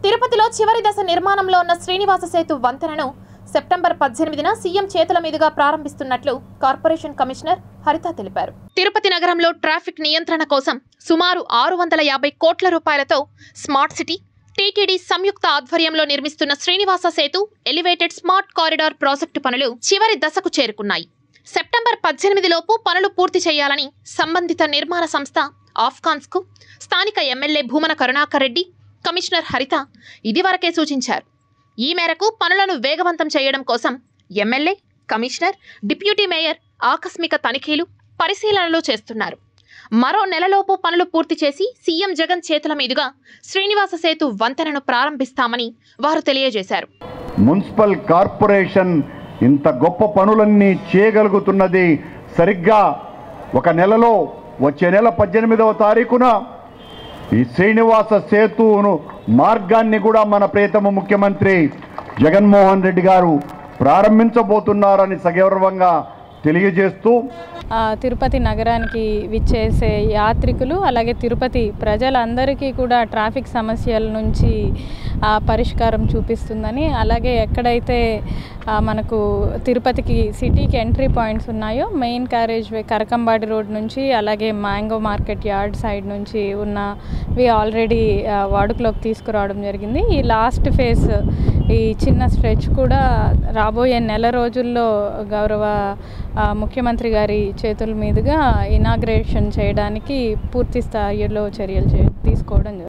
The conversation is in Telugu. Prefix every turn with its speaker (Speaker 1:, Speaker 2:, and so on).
Speaker 1: తిరుపతిలో చివరి దశ నిర్మాణంలో ఉన్న శ్రీనివాస సేతు వంతెనను సెప్టెంబర్ పద్దెనిమిదిన సీఎం చేతుల మీదుగా ప్రారంభిస్తున్నట్లు కార్పొరేషన్ కమిషనర్ హరిత తెలిపారు తిరుపతి నగరంలో ట్రాఫిక్ నియంత్రణ కోసం సుమారు ఆరు వందల యాభై కోట్ల రూపాయలతో స్మార్ట్ సిటీ టీటీడీ సంయుక్త ఆధ్వర్యంలో నిర్మిస్తున్న Srinivasa Setu elevated smart corridor project పనులు చివరి దశకు చేరుకున్నాయి సెప్టెంబర్ పద్దెనిమిది లోపు పనులు పూర్తి చేయాలని సంబంధిత నిర్మాణ సంస్థ ఆఫ్కాన్స్ కు స్థానిక ఎమ్మెల్యే భూమన కరుణాకర్ రెడ్డి కమిషనర్ హరిత ఇదివరకే సూచించారు ఈ మేరకు పనులను వేగవంతం చేయడం కోసం ఎమ్మెల్యే కమిషనర్ డిప్యూటీ మేయర్ ఆకస్మిక తనిఖీలు పరిశీలనలు చేస్తున్నారు మరో నెలలోపు పనులు పూర్తి చేసి సీఎం జగన్ చేతుల మీదుగా శ్రీనివాస సేతు వంతెనను ప్రారంభిస్తామని వారు తెలియజేశారు
Speaker 2: మున్సిపల్ కార్పొరేషన్ ఇంత గొప్ప పనులన్నీ చేయగలుగుతున్నది సరిగ్గా ఒక నెలలో వచ్చే నెల పద్దెనిమిదవ తారీఖున ఈ శ్రీనివాస సేతును మార్గాన్ని కూడా మన ప్రియతమ ముఖ్యమంత్రి జగన్మోహన్ రెడ్డి గారు ప్రారంభించబోతున్నారని సగౌరవంగా తెలియజేస్తూ
Speaker 3: ఆ, తిరుపతి నగరానికి విచ్చేసే యాత్రికులు అలాగే తిరుపతి ప్రజలందరికీ కూడా ట్రాఫిక్ సమస్యల నుంచి ఆ, పరిష్కారం చూపిస్తుందని అలాగే ఎక్కడైతే ఆ, మనకు తిరుపతికి సిటీకి ఎంట్రీ పాయింట్స్ ఉన్నాయో main carriageway Karakambadi road నుంచి అలాగే మ్యాంగో మార్కెట్ యార్డ్ సైడ్ నుంచి ఉన్నవి ఆల్రెడీ ఆ, వాడుకలోకి తీసుకురావడం జరిగింది ఈ లాస్ట్ ఫేజ్ ఈ చిన్న స్ట్రెచ్ కూడా రాబోయే నెల రోజుల్లో గౌరవ ఆ, ముఖ్యమంత్రి గారి చేతుల మీదుగా ఇనాగ్రేషన్ చేయడానికి పూర్తి స్థాయిలో చర్యలు చే తీసుకోవడం జరుగుతుంది